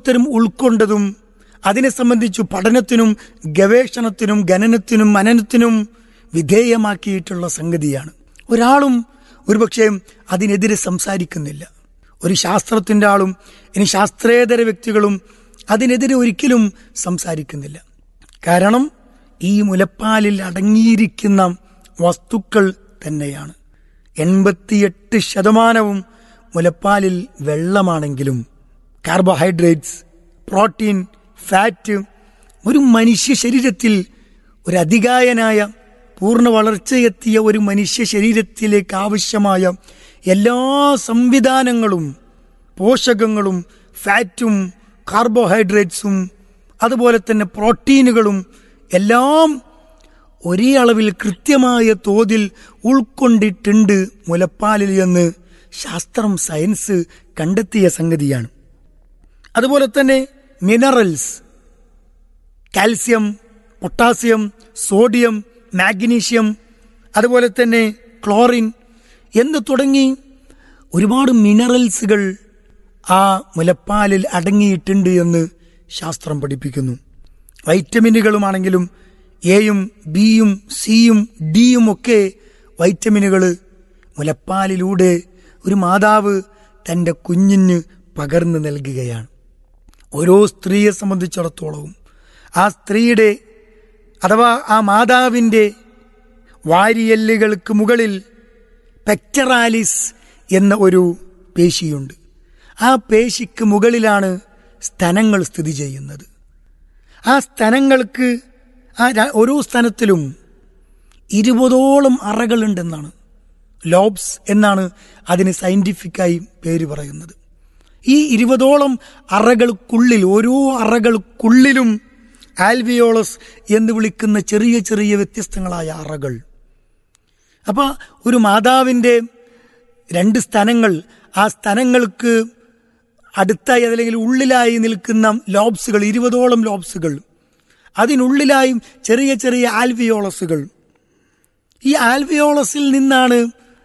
ഓരോരുത്തരും ഉൾക്കൊണ്ടതും അതിനെ സംബന്ധിച്ചു പഠനത്തിനും ഗവേഷണത്തിനും ഗണനത്തിനും മനനത്തിനും വിധേയമാക്കിയിട്ടുള്ള സംഗതിയാണ് ഒരാളും ഒരുപക്ഷെ അതിനെതിരെ സംസാരിക്കുന്നില്ല ഒരു ശാസ്ത്രത്തിൻ്റെ ആളും ഇനി ശാസ്ത്രേതര വ്യക്തികളും അതിനെതിരെ ഒരിക്കലും സംസാരിക്കുന്നില്ല കാരണം ഈ മുലപ്പാലിൽ അടങ്ങിയിരിക്കുന്ന വസ്തുക്കൾ തന്നെയാണ് എൺപത്തിയെട്ട് ശതമാനവും മുലപ്പാലിൽ വെള്ളമാണെങ്കിലും കാർബോഹൈഡ്രേറ്റ്സ് പ്രോട്ടീൻ ഫാറ്റ് ഒരു മനുഷ്യ ശരീരത്തിൽ ഒരു അധികായനായ പൂർണ്ണ വളർച്ചയെത്തിയ ഒരു മനുഷ്യ ശരീരത്തിലേക്ക് ആവശ്യമായ എല്ലാ സംവിധാനങ്ങളും പോഷകങ്ങളും ഫാറ്റും കാർബോഹൈഡ്രേറ്റ്സും അതുപോലെ തന്നെ പ്രോട്ടീനുകളും എല്ലാം ഒരേ അളവിൽ കൃത്യമായ തോതിൽ ഉൾക്കൊണ്ടിട്ടുണ്ട് മുലപ്പാലിൽ എന്ന് ശാസ്ത്രം സയൻസ് കണ്ടെത്തിയ സംഗതിയാണ് അതുപോലെ തന്നെ minerals calcium potassium sodium magnesium അതുപോലെ തന്നെ ക്ലോറിൻ എന്ന് തുടങ്ങി ഒരുപാട് മിനറൽസുകൾ ആ മുലപ്പാലിൽ അടങ്ങിയിട്ടുണ്ട് എന്ന് ശാസ്ത്രം പഠിപ്പിക്കുന്നു വൈറ്റമിനുകളുമാണെങ്കിലും എയും ബിയും സിയും ഡിയും ഒക്കെ വൈറ്റമിനുകൾ മുലപ്പാലിലൂടെ ഒരു മാതാവ് തൻ്റെ കുഞ്ഞിന് പകർന്നു നൽകുകയാണ് ഓരോ സ്ത്രീയെ സംബന്ധിച്ചിടത്തോളവും ആ സ്ത്രീയുടെ അഥവാ ആ മാതാവിൻ്റെ വാരിയെല്ലുകൾക്ക് മുകളിൽ പെക്ടറാലിസ് എന്ന ഒരു പേശിയുണ്ട് ആ പേശിക്ക് മുകളിലാണ് സ്തനങ്ങൾ സ്ഥിതി ചെയ്യുന്നത് ആ സ്തനങ്ങൾക്ക് ആ ര- ഓരോ സ്ഥലത്തിലും ഇരുപതോളം അറകളുണ്ടെന്നാണ് ലോബ്സ് എന്നാണ് അതിന് സയന്റിഫിക്കായി പേര് പറയുന്നത് ഈ ഇരുപതോളം അറകൾക്കുള്ളിൽ ഓരോ അറകൾക്കുള്ളിലും ആൽവിയോളസ് എന്ന് വിളിക്കുന്ന ചെറിയ ചെറിയ വ്യത്യസ്തങ്ങളായ അറകൾ അപ്പൊ ഒരു മാതാവിൻ്റെ രണ്ട് സ്ഥലങ്ങൾ ആ സ്ഥലങ്ങൾക്ക് അടുത്തായി അല്ലെങ്കിൽ ഉള്ളിലായി നിൽക്കുന്ന ലോബ്സുകൾ ഇരുപതോളം ലോബ്സുകൾ അതിനുള്ളിലായും ചെറിയ ചെറിയ ആൽവിയോളസുകൾ ഈ ആൽവിയോളസിൽ നിന്നാണ്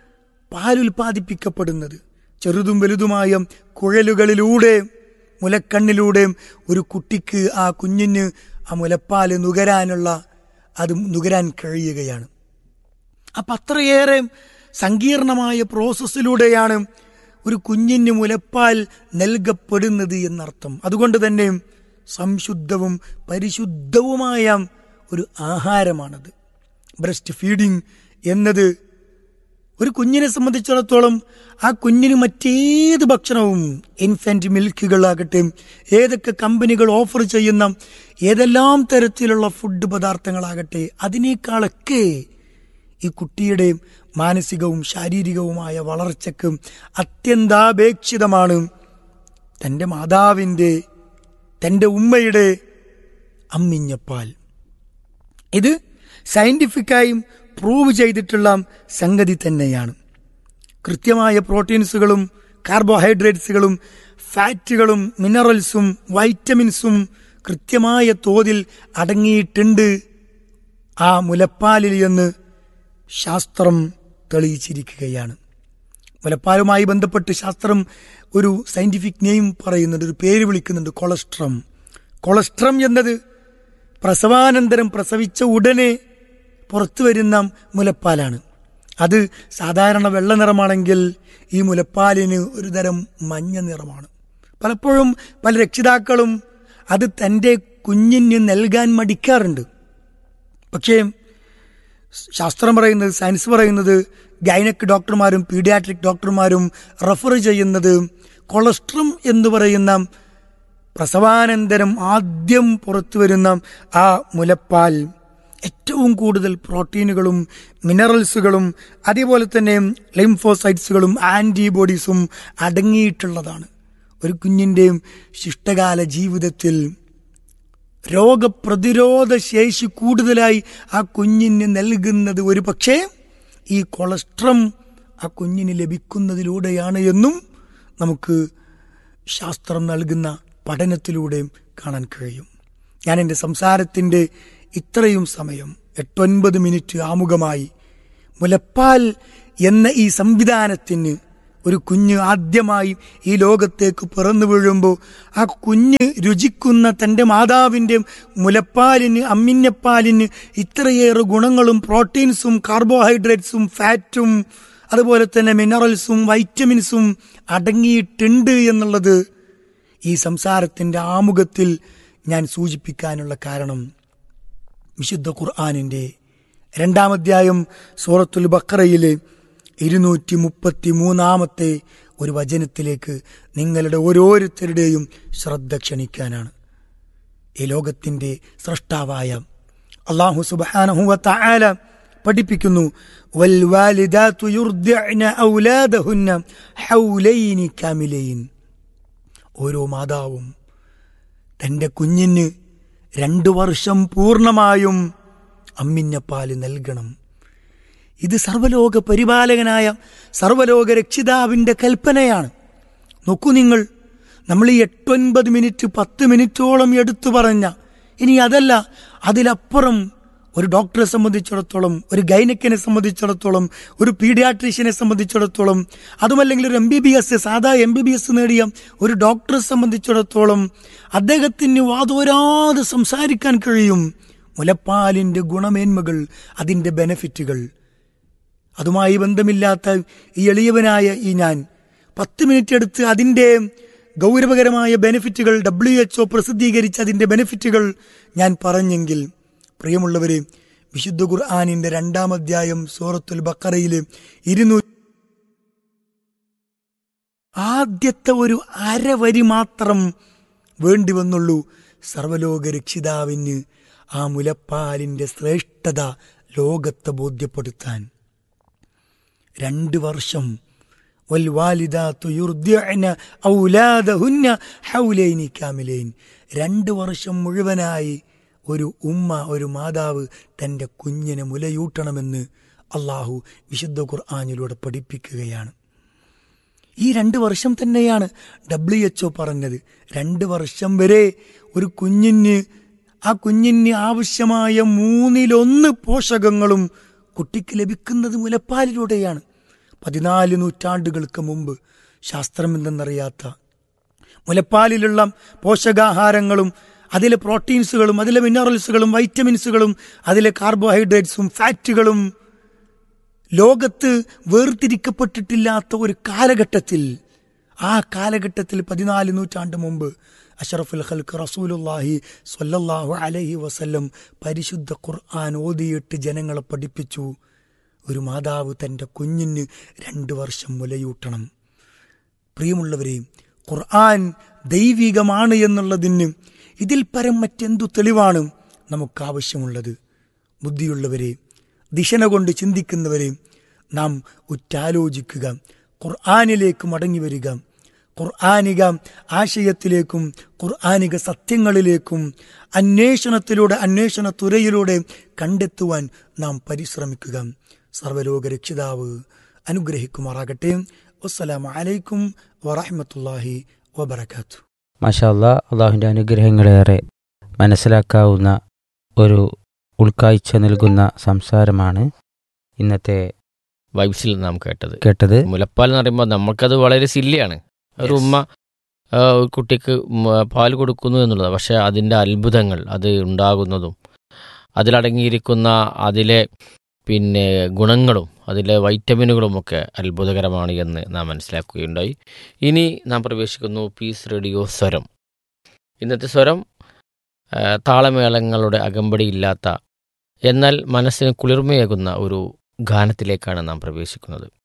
പാലുൽപാദിപ്പിക്കപ്പെടുന്നത് ചെറുതും വലുതുമായ കുഴലുകളിലൂടെ മുലക്കണ്ണിലൂടെ ഒരു കുട്ടിക്ക് ആ കുഞ്ഞിന് ആ മുലപ്പാല് നുകരാനുള്ള അത് നുകരാൻ കഴിയുകയാണ് അപ്പം അത്രയേറെ സങ്കീർണമായ പ്രോസസ്സിലൂടെയാണ് ഒരു കുഞ്ഞിന് മുലപ്പാൽ നൽകപ്പെടുന്നത് എന്നർത്ഥം അതുകൊണ്ട് തന്നെ സംശുദ്ധവും പരിശുദ്ധവുമായ ഒരു ആഹാരമാണത് ബ്രസ്റ്റ് ഫീഡിംഗ് എന്നത് ഒരു കുഞ്ഞിനെ സംബന്ധിച്ചിടത്തോളം ആ കുഞ്ഞിന് മറ്റേത് ഭക്ഷണവും ഇൻഫന്റ് മിൽക്കുകളാകട്ടെ ഏതൊക്കെ കമ്പനികൾ ഓഫർ ചെയ്യുന്ന ഏതെല്ലാം തരത്തിലുള്ള ഫുഡ് പദാർത്ഥങ്ങളാകട്ടെ അതിനേക്കാളൊക്കെ ഈ കുട്ടിയുടെ മാനസികവും ശാരീരികവുമായ വളർച്ചയ്ക്ക് അത്യന്താപേക്ഷിതമാണ് തൻ്റെ മാതാവിൻ്റെ തൻ്റെ ഉമ്മയുടെ അമ്മിഞ്ഞപ്പാൽ ഇത് സയന്റിഫിക്കായും പ്രൂവ് ചെയ്തിട്ടുള്ള സംഗതി തന്നെയാണ് കൃത്യമായ പ്രോട്ടീൻസുകളും കാർബോഹൈഡ്രേറ്റ്സുകളും ഫാറ്റുകളും മിനറൽസും വൈറ്റമിൻസും കൃത്യമായ തോതിൽ അടങ്ങിയിട്ടുണ്ട് ആ മുലപ്പാലിൽ എന്ന് ശാസ്ത്രം തെളിയിച്ചിരിക്കുകയാണ് മുലപ്പാലുമായി ബന്ധപ്പെട്ട് ശാസ്ത്രം ഒരു സയന്റിഫിക് നെയിം പറയുന്നുണ്ട് ഒരു പേര് വിളിക്കുന്നുണ്ട് കൊളസ്ട്രം കൊളസ്ട്രം എന്നത് പ്രസവാനന്തരം പ്രസവിച്ച ഉടനെ പുറത്തു വരുന്ന മുലപ്പാലാണ് അത് സാധാരണ വെള്ള നിറമാണെങ്കിൽ ഈ മുലപ്പാലിന് ഒരു തരം മഞ്ഞ നിറമാണ് പലപ്പോഴും പല രക്ഷിതാക്കളും അത് തൻ്റെ കുഞ്ഞിന് നൽകാൻ മടിക്കാറുണ്ട് പക്ഷേ ശാസ്ത്രം പറയുന്നത് സയൻസ് പറയുന്നത് ഗൈനക് ഡോക്ടർമാരും പീഡിയാട്രിക് ഡോക്ടർമാരും റെഫർ ചെയ്യുന്നത് കൊളസ്ട്രം എന്ന് പറയുന്ന പ്രസവാനന്തരം ആദ്യം പുറത്തു വരുന്ന ആ മുലപ്പാൽ ഏറ്റവും കൂടുതൽ പ്രോട്ടീനുകളും മിനറൽസുകളും അതേപോലെ തന്നെ ലിംഫോസൈറ്റ്സുകളും ആന്റിബോഡീസും അടങ്ങിയിട്ടുള്ളതാണ് ഒരു കുഞ്ഞിൻ്റെയും ശിഷ്ടകാല ജീവിതത്തിൽ രോഗപ്രതിരോധ ശേഷി കൂടുതലായി ആ കുഞ്ഞിന് നൽകുന്നത് ഒരു പക്ഷേ ഈ കൊളസ്ട്രം ആ കുഞ്ഞിന് ലഭിക്കുന്നതിലൂടെയാണ് എന്നും നമുക്ക് ശാസ്ത്രം നൽകുന്ന പഠനത്തിലൂടെ കാണാൻ കഴിയും ഞാൻ എൻ്റെ സംസാരത്തിൻ്റെ ഇത്രയും സമയം എട്ടൊൻപത് മിനിറ്റ് ആമുഖമായി മുലപ്പാൽ എന്ന ഈ സംവിധാനത്തിന് ഒരു കുഞ്ഞ് ആദ്യമായി ഈ ലോകത്തേക്ക് പിറന്നു വീഴുമ്പോൾ ആ കുഞ്ഞ് രുചിക്കുന്ന തൻ്റെ മാതാവിൻ്റെ മുലപ്പാലിന് അമ്മിഞ്ഞപ്പാലിന് ഇത്രയേറെ ഗുണങ്ങളും പ്രോട്ടീൻസും കാർബോഹൈഡ്രേറ്റ്സും ഫാറ്റും അതുപോലെ തന്നെ മിനറൽസും വൈറ്റമിൻസും അടങ്ങിയിട്ടുണ്ട് എന്നുള്ളത് ഈ സംസാരത്തിൻ്റെ ആമുഖത്തിൽ ഞാൻ സൂചിപ്പിക്കാനുള്ള കാരണം വിശുദ്ധ ഖുർആാനിൻ്റെ രണ്ടാമധ്യായം സൂറത്തുൽ ബക്കറയിലെ ഇരുന്നൂറ്റി മുപ്പത്തി മൂന്നാമത്തെ ഒരു വചനത്തിലേക്ക് നിങ്ങളുടെ ഓരോരുത്തരുടെയും ശ്രദ്ധ ക്ഷണിക്കാനാണ് ഈ ലോകത്തിൻ്റെ സൃഷ്ടാവായ അള്ളാഹു സുബാനഹുവത്ത ആല പഠിപ്പിക്കുന്നു വൽവാലിദാതു യുർദിഅന ഔലാദഹുന്ന ഹൗലൈനി കാമിലൈൻ ഓരോ മാതാവും തൻ്റെ കുഞ്ഞിന് രണ്ടു വർഷം പൂർണ്ണമായും അമ്മിഞ്ഞപ്പാല് നൽകണം ഇത് സർവലോക പരിപാലകനായ സർവലോക രക്ഷിതാവിൻ്റെ കൽപ്പനയാണ് നോക്കൂ നിങ്ങൾ നമ്മൾ ഈ എട്ടൊൻപത് മിനിറ്റ് പത്ത് മിനിറ്റോളം എടുത്തു പറഞ്ഞ ഇനി അതല്ല അതിലപ്പുറം ഒരു ഡോക്ടറെ സംബന്ധിച്ചിടത്തോളം ഒരു ഗൈനക്കിനെ സംബന്ധിച്ചിടത്തോളം ഒരു പീഡിയാട്രീഷ്യനെ സംബന്ധിച്ചിടത്തോളം അതുമല്ലെങ്കിൽ ഒരു എം ബി ബി എസ് സാധാ എം ബി ബി എസ് നേടിയ ഒരു ഡോക്ടറെ സംബന്ധിച്ചിടത്തോളം അദ്ദേഹത്തിന് വാതോരാതെ സംസാരിക്കാൻ കഴിയും മുലപ്പാലിൻ്റെ ഗുണമേന്മകൾ അതിൻ്റെ ബെനഫിറ്റുകൾ അതുമായി ബന്ധമില്ലാത്ത ഈ എളിയവനായ ഈ ഞാൻ പത്ത് മിനിറ്റ് എടുത്ത് അതിൻ്റെ ഗൗരവകരമായ ബെനിഫിറ്റുകൾ ഡബ്ല്യു എച്ച് ഒ പ്രസിദ്ധീകരിച്ച അതിൻ്റെ ബെനിഫിറ്റുകൾ ഞാൻ പറഞ്ഞെങ്കിൽ പ്രിയമുള്ളവരെ വിശുദ്ധ ഖുർആാനിന്റെ രണ്ടാം അധ്യായം സൂറത്തുൽ ബക്കറയില് ഇരുന്നൂറ്റി ആദ്യത്തെ ഒരു അരവരി മാത്രം വേണ്ടി വന്നുള്ളൂ സർവലോക രക്ഷിതാവിന് ആ മുലപ്പാലിന്റെ ശ്രേഷ്ഠത ലോകത്തെ ബോധ്യപ്പെടുത്താൻ രണ്ട് വർഷം വൽവാലിദാത്തു യുർദിഅന ഔലാദഹുന്ന ഹൗലൈനി കാമിലൈൻ രണ്ട് വർഷം മുഴുവനായി ഒരു ഉമ്മ ഒരു മാതാവ് തൻ്റെ കുഞ്ഞിനെ മുലയൂട്ടണമെന്ന് അള്ളാഹു വിശുദ്ധ ഖുർആാനിലൂടെ പഠിപ്പിക്കുകയാണ് ഈ രണ്ട് വർഷം തന്നെയാണ് ഡബ്ല്യു എച്ച് ഒ പറഞ്ഞത് രണ്ട് വർഷം വരെ ഒരു കുഞ്ഞിന് ആ കുഞ്ഞിന് ആവശ്യമായ മൂന്നിലൊന്ന് പോഷകങ്ങളും കുട്ടിക്ക് ലഭിക്കുന്നത് മുലപ്പാലിലൂടെയാണ് പതിനാല് നൂറ്റാണ്ടുകൾക്ക് മുമ്പ് ശാസ്ത്രം എന്തെന്നറിയാത്ത മുലപ്പാലിലുള്ള പോഷകാഹാരങ്ങളും അതിലെ പ്രോട്ടീൻസുകളും അതിലെ മിനറൽസുകളും വൈറ്റമിൻസുകളും അതിലെ കാർബോഹൈഡ്രേറ്റ്സും ഫാറ്റുകളും ലോകത്ത് വേർതിരിക്കപ്പെട്ടിട്ടില്ലാത്ത ഒരു കാലഘട്ടത്തിൽ ആ കാലഘട്ടത്തിൽ പതിനാല് നൂറ്റാണ്ട് മുമ്പ് അഷറഫുൽ ഖൽക്ക് റസൂലുല്ലാഹി സ്വല്ലല്ലാഹു അലൈഹി വസല്ലം പരിശുദ്ധ ഖുർആൻ ഓതിയിട്ട് ജനങ്ങളെ പഠിപ്പിച്ചു ഒരു മാതാവ് തൻ്റെ കുഞ്ഞിന് രണ്ട് വർഷം മുലയൂട്ടണം പ്രിയമുള്ളവരെ ഖുർആൻ ദൈവികമാണ് എന്നുള്ളതിന് ഇതിൽ പരം മറ്റെന്തു തെളിവാണ് നമുക്ക് ആവശ്യമുള്ളത് ബുദ്ധിയുള്ളവരെ ദിശന കൊണ്ട് ചിന്തിക്കുന്നവരെ നാം ഉറ്റാലോചിക്കുക ഖുർആാനിലേക്ക് മടങ്ങി വരിക ഖുർആാനിക ആശയത്തിലേക്കും ഖുർആാനിക സത്യങ്ങളിലേക്കും അന്വേഷണത്തിലൂടെ അന്വേഷണ തുരയിലൂടെ കണ്ടെത്തുവാൻ നാം പരിശ്രമിക്കുക സർവലോക രക്ഷിതാവ് അനുഗ്രഹിക്കുമാറാകട്ടെ വസ്സലാമു അലൈക്കും വറഹമത്തല്ലാഹി വബർക്കാത്തു മാഷാല്ല അള്ളാഹുവിൻ്റെ അനുഗ്രഹങ്ങളേറെ മനസ്സിലാക്കാവുന്ന ഒരു ഉൾക്കാഴ്ച നൽകുന്ന സംസാരമാണ് ഇന്നത്തെ വൈബ്സിൽ നാം കേട്ടത് കേട്ടത് മുലപ്പാൽ എന്ന് പറയുമ്പോൾ നമുക്കത് വളരെ സില്ലിയാണ് ഒരു Yes. ഉമ്മ ആ, ഒരു കുട്ടിക്ക് മ- പാൽ കൊടുക്കുന്നു എന്നുള്ളത് പക്ഷെ അതിൻ്റെ അത്ഭുതങ്ങൾ അത് ഉണ്ടാകുന്നതും അതിലടങ്ങിയിരിക്കുന്ന അതിലെ പിന്നെ ഗുണങ്ങളും അതിലെ വൈറ്റമിനുകളും ഒക്കെ അത്ഭുതകരമാണ് എന്ന് നാം മനസ്സിലാക്കുകയുണ്ടായി ഇനി നാം പ്രവേശിക്കുന്നു പീസ് റേഡിയോ സ്വരം ഇന്നത്തെ സ്വരം ആ, താളമേളങ്ങളുടെ അകമ്പടിയില്ലാത്ത എന്നാൽ മനസ്സിന് കുളിർമയേകുന്ന ഒരു ഗാനത്തിലേക്കാണ് നാം പ്രവേശിക്കുന്നത്